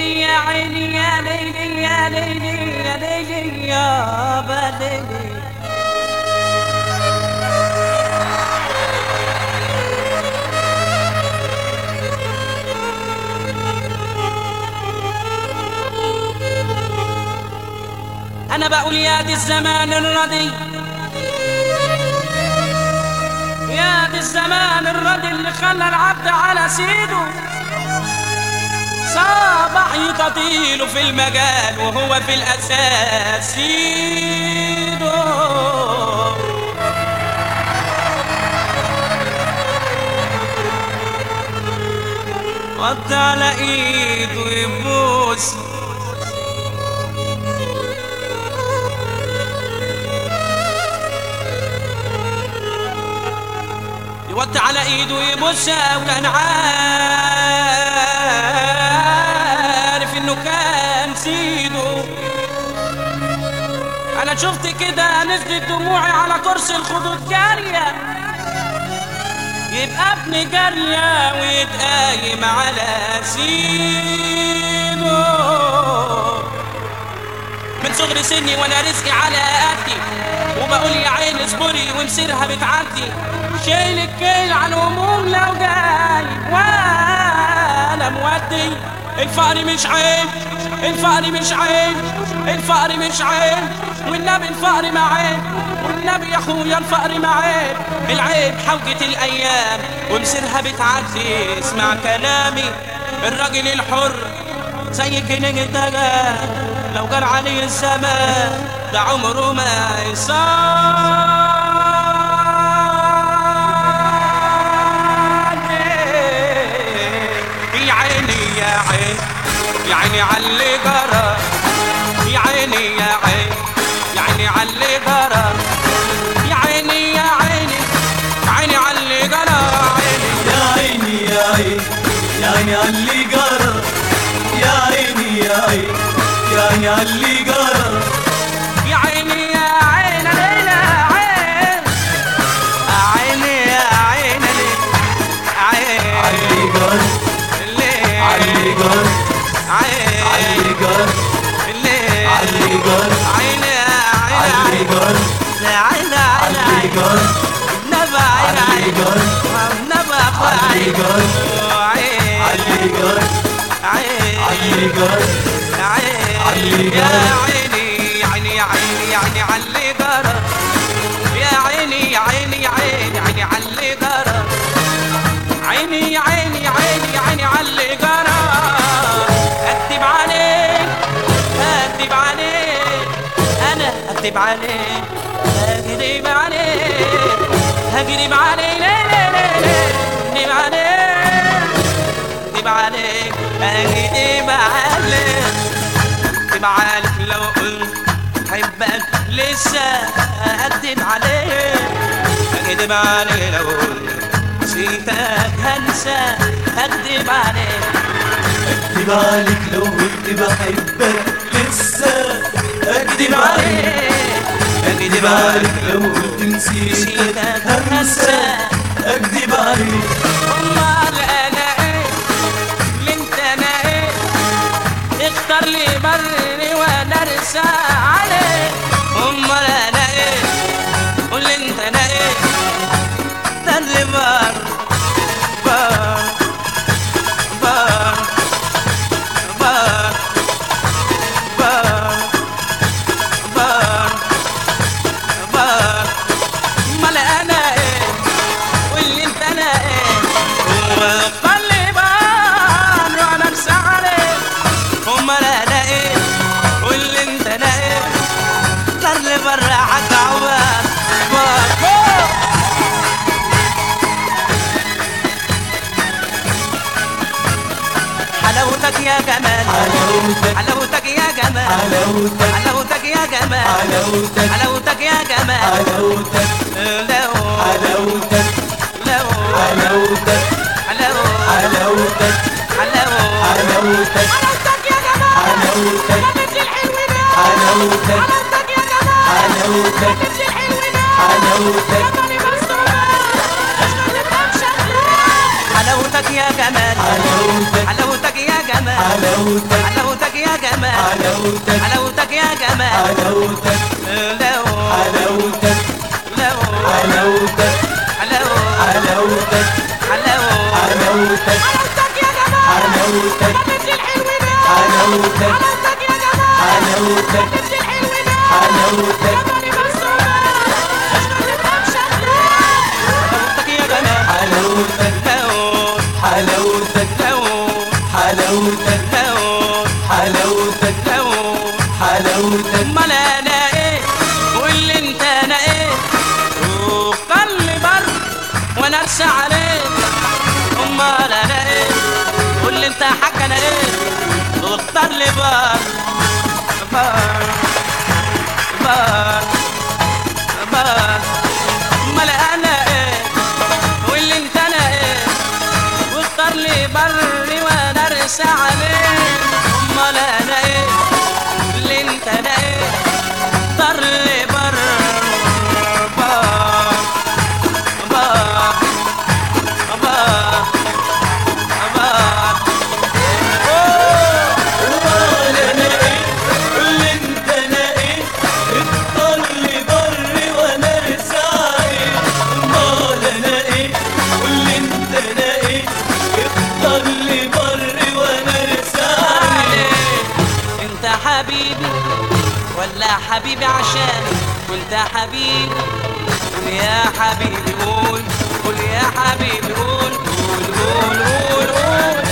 ليلي يا عيني يا ليلي يا ليلي يا ليلي يا بليلي انا بقول يا دي الزمان الردي يا دي الزمان الردي اللي خلى العبد على سيده صبح يطيله في المجال وهو في الاساس سيده وضع على ايده يبوس يوطي على ايده يبوسها وكان عارف انه كان سيده انا شفت كده نزلت دموعي على كرسي الخدود جاريه يبقى ابن جاريه ويتقايم على سيده من صغر سني وانا رزقي على قدي وبقول يا عين اصبري ومسيرها بتعدي شايل الكيل على الهموم لو جاي وانا مودي الفقر مش عيب الفقر مش عيب الفقر مش عيب والنبي الفقر ما عيب والنبي يا اخويا الفقر ما عيب العيب حوجة الايام ومسيرها بتعدي اسمع كلامي الراجل الحر زي كنج الدجا لو جال عليه الزمان ده عمره ما يصلي يا عيني يا عين يا عيني علي جرى يا عيني يا عين يا عيني علي جرى يا عيني يا عيني يا عيني علي جرى عيني يا عيني يا عيني يا عيني علي جرى يا عيني يا عيني يا عيني علي جرى يا عيني يا عين ليلى عين عيني يا عين عين علي جرى الليل علي جرى عين علي جرى الليل علي جرى عين علي عين جرى عين علي عين جرى نبع عين علي عين جرى نبع علي عين جرى عين علي جرى عين علي جرى عيني يا عيني عيني يا عيني عيني علي جرى يا عيني يا عيني يا عيني عيني علي جرى عيني يا عيني يا عيني يا عيني علي جرى اكتب عليك اكتب عليك انا اكتب عليك اكتب عليك هكذب عليك ليه ليه ليه ليه اكتب عليك اكتب عليك اكتب عليك اكتب عليك لو قلت حبك لسه اكتب عليك اكتب عليك لو قلت نسيتك هنسى اكتب عليك اكتب عليك لو كنت بحبك لسه اكدب عليك اكدب عليك لو قلت نسيتك هنسى اكدب عليك امال انا ايه اللي انت انا ايه اختار لي بري وانا ارسى عليك امال انا ايه قول لي انت انا ايه ده اللي بار بار بار بار بار بار بار امال انا ايه واللي انت انا ايه وخلي بار وانا ارسى عليك امال انا ايه واللي انت انا ايه خلي بره حق عوار بار بار حلاوتك يا جمال حلاوتك حلاوتك يا جمال حلاوتك حلاوتك يا جمال حلاوتك حلاوتك يا جمال حلاوتك لو حلاوتك لو حلاوتك لو حلاوتك لو حلاوتك حلاوتك يا جمال حلاوتك يا بنت الحلوين حلاوتك حلاوتك يا جمال حلاوتك بنت الحلوين حلاوتك جمالي مصروف اشغل بمشى حلاوتك يا جمال حلاوتك حلاوتك يا جمال حلاوتك حلاوتك جمال حلاوتك حلاوتك يا جمال حلاوتك لو حلاوتك لو حلاوتك لو حلاوتك لو حلاوتك حلاوتك يا جمال حلاوتك بنت الحلو ده حلاوتك حلاوتك يا جمال حلاوتك بنت الحلو ده حلاوتك جمالي مسروقة مش ما تفهمش حلاوتك يا جمال حلاوتك لو حلاوتك لو حلاوتك لو حلاوتك لو حلاوتك امال انا ايه واللي انت انا ايه وقل بر وانا ارسى عليك امال انا ايه واللي انت حاج انا ايه واختار لي بر بر بر بر امال انا ايه واللي انت انا ايه واختار لي بر وانا ارسى عليك امال انا ايه اللي انت انا ايه اختار لي بر بر بر بر بر امال انا ايه اللي انت انا ايه اختار لي بر وانا ارسى عليك امال انا ايه واللي انت انا ايه اختار لي بر وانا ارسى عليك انت حبيبي ولا حبيبي عشان وانت حبيبي قول يا حبيبي قول قول يا حبيبي قول قول قول قول قول